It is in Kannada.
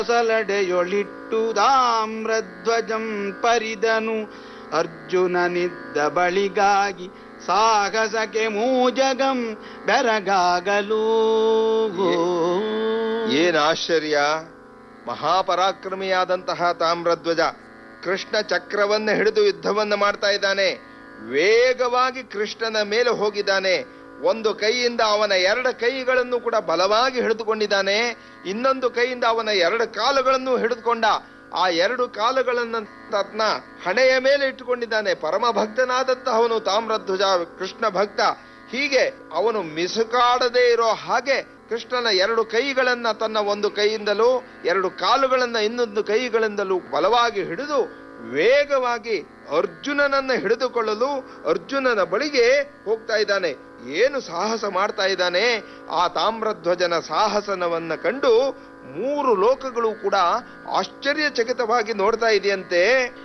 ಸಲಡೆಯೊಳಿಟ್ಟು ತಾಮ್ರಧ್ವಜಂ ಪರಿದನು ಅರ್ಜುನನಿದ್ದ ಬಳಿಗಾಗಿ ಸಾಹಸಕ್ಕೆ ಮೂಜಗಂ ಬೆರಗಾಗಲು ಏನ್ ಆಶ್ಚರ್ಯ ಮಹಾಪರಾಕ್ರಮಿಯಾದಂತಹ ತಾಮ್ರಧ್ವಜ ಕೃಷ್ಣ ಚಕ್ರವನ್ನ ಹಿಡಿದು ಯುದ್ಧವನ್ನ ಮಾಡ್ತಾ ಇದ್ದಾನೆ ವೇಗವಾಗಿ ಕೃಷ್ಣನ ಮೇಲೆ ಹೋಗಿದ್ದಾನೆ ಒಂದು ಕೈಯಿಂದ ಅವನ ಎರಡು ಕೈಗಳನ್ನು ಕೂಡ ಬಲವಾಗಿ ಹಿಡಿದುಕೊಂಡಿದ್ದಾನೆ ಇನ್ನೊಂದು ಕೈಯಿಂದ ಅವನ ಎರಡು ಕಾಲುಗಳನ್ನು ಹಿಡಿದುಕೊಂಡ ಆ ಎರಡು ಕಾಲುಗಳನ್ನ ತನ್ನ ಹಣೆಯ ಮೇಲೆ ಇಟ್ಟುಕೊಂಡಿದ್ದಾನೆ ಪರಮ ಭಕ್ತನಾದಂತಹ ಅವನು ತಾಮ್ರಧ್ವಜ ಕೃಷ್ಣ ಭಕ್ತ ಹೀಗೆ ಅವನು ಮಿಸುಕಾಡದೇ ಇರೋ ಹಾಗೆ ಕೃಷ್ಣನ ಎರಡು ಕೈಗಳನ್ನ ತನ್ನ ಒಂದು ಕೈಯಿಂದಲೂ ಎರಡು ಕಾಲುಗಳನ್ನ ಇನ್ನೊಂದು ಕೈಗಳಿಂದಲೂ ಬಲವಾಗಿ ಹಿಡಿದು ವೇಗವಾಗಿ ಅರ್ಜುನನನ್ನ ಹಿಡಿದುಕೊಳ್ಳಲು ಅರ್ಜುನನ ಬಳಿಗೆ ಹೋಗ್ತಾ ಇದ್ದಾನೆ ಏನು ಸಾಹಸ ಮಾಡ್ತಾ ಇದ್ದಾನೆ ಆ ತಾಮ್ರಧ್ವಜನ ಸಾಹಸನವನ್ನ ಕಂಡು ಮೂರು ಲೋಕಗಳು ಕೂಡ ಆಶ್ಚರ್ಯಚಕಿತವಾಗಿ ನೋಡ್ತಾ ಇದೆಯಂತೆ